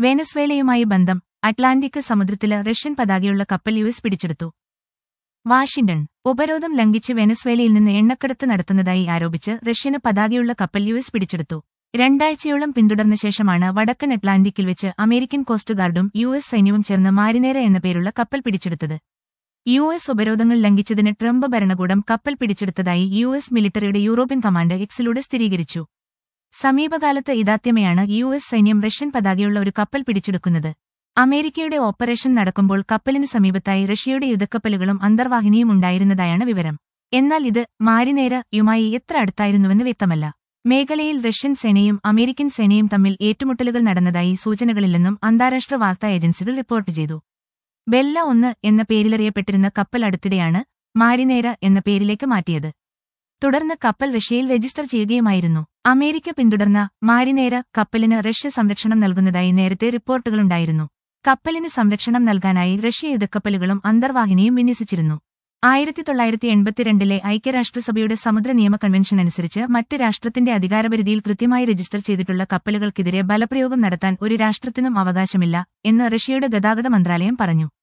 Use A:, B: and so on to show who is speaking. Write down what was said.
A: വെനസ്വേലയുമായി ബന്ധം Atlantic സമുദ്രത്തില് Russian പതാകയുള്ള കപ്പൽ U S പിടിച്ചെടുത്തു വാഷിംഗ്ടൺ ഉപരോധം ലംഘിച്ച് വെനസ്വേലയിൽ നിന്ന് എണ്ണക്കടത്ത് നടത്തുന്നതായി ആരോപിച്ച് റഷ്യന് പതാകയുള്ള കപ്പൽ യു എസ് പിടിച്ചെടുത്തു രണ്ടാഴ്ചയോളം പിന്തുടർന്ന ശേഷമാണ് വടക്കൻ അറ്റ്ലാന്റിക്കിൽ വെച്ച് അമേരിക്കൻ കോസ്റ്റ് ഗാർഡും യു എസ് സൈന്യവും ചേർന്ന് മാരിനേര എന്ന പേരുള്ള കപ്പൽ പിടിച്ചെടുത്തത് യു എസ് ഉപരോധങ്ങൾ ലംഘിച്ചതിന് ട്രംപ് ഭരണകൂടം കപ്പൽ പിടിച്ചെടുത്തതായി യു എസ് മിലിറ്ററിയുടെ യൂറോപ്യൻ കമാൻഡ് എക്സിലൂടെ സ്ഥിരീകരിച്ചു സമീപകാലത്ത് ഇതാദ്യമയാണ് യു എസ് സൈന്യം റഷ്യൻ പതാകയുള്ള ഒരു കപ്പൽ പിടിച്ചെടുക്കുന്നത് അമേരിക്കയുടെ ഓപ്പറേഷൻ നടക്കുമ്പോൾ കപ്പലിന് സമീപത്തായി റഷ്യയുടെ യുദ്ധക്കപ്പലുകളും അന്തർവാഹിനിയും ഉണ്ടായിരുന്നതായാണ് വിവരം എന്നാൽ ഇത് മാരിനേര യുമായി എത്ര അടുത്തായിരുന്നുവെന്ന് വ്യക്തമല്ല മേഖലയിൽ റഷ്യൻ സേനയും അമേരിക്കൻ സേനയും തമ്മിൽ ഏറ്റുമുട്ടലുകൾ നടന്നതായി സൂചനകളില്ലെന്നും അന്താരാഷ്ട്ര വാർത്താ ഏജൻസികൾ റിപ്പോർട്ട് ചെയ്തു ബെല്ല ഒന്ന് എന്ന പേരിലറിയപ്പെട്ടിരുന്ന കപ്പൽ അടുത്തിടെയാണ് മാരിനേര എന്ന പേരിലേക്ക് മാറ്റിയത് തുടർന്ന് കപ്പൽ റഷ്യയിൽ രജിസ്റ്റർ ചെയ്യുകയുമായിരുന്നു അമേരിക്ക പിന്തുടർന്ന മാരിനേര കപ്പലിന് റഷ്യ സംരക്ഷണം നൽകുന്നതായി നേരത്തെ റിപ്പോർട്ടുകളുണ്ടായിരുന്നു കപ്പലിന് സംരക്ഷണം നൽകാനായി റഷ്യ യുദ്ധക്കപ്പലുകളും അന്തർവാഹിനിയും വിന്യസിച്ചിരുന്നു ആയിരത്തി തൊള്ളായിരത്തി എൺപത്തിരണ്ടിലെ ഐക്യരാഷ്ട്രസഭയുടെ സമുദ്ര നിയമ കൺവെൻഷൻ അനുസരിച്ച് മറ്റ് രാഷ്ട്രത്തിന്റെ അധികാരപരിധിയിൽ കൃത്യമായി രജിസ്റ്റർ ചെയ്തിട്ടുള്ള കപ്പലുകൾക്കെതിരെ ബലപ്രയോഗം നടത്താൻ ഒരു രാഷ്ട്രത്തിനും അവകാശമില്ല എന്ന് റഷ്യയുടെ ഗതാഗത മന്ത്രാലയം പറഞ്ഞു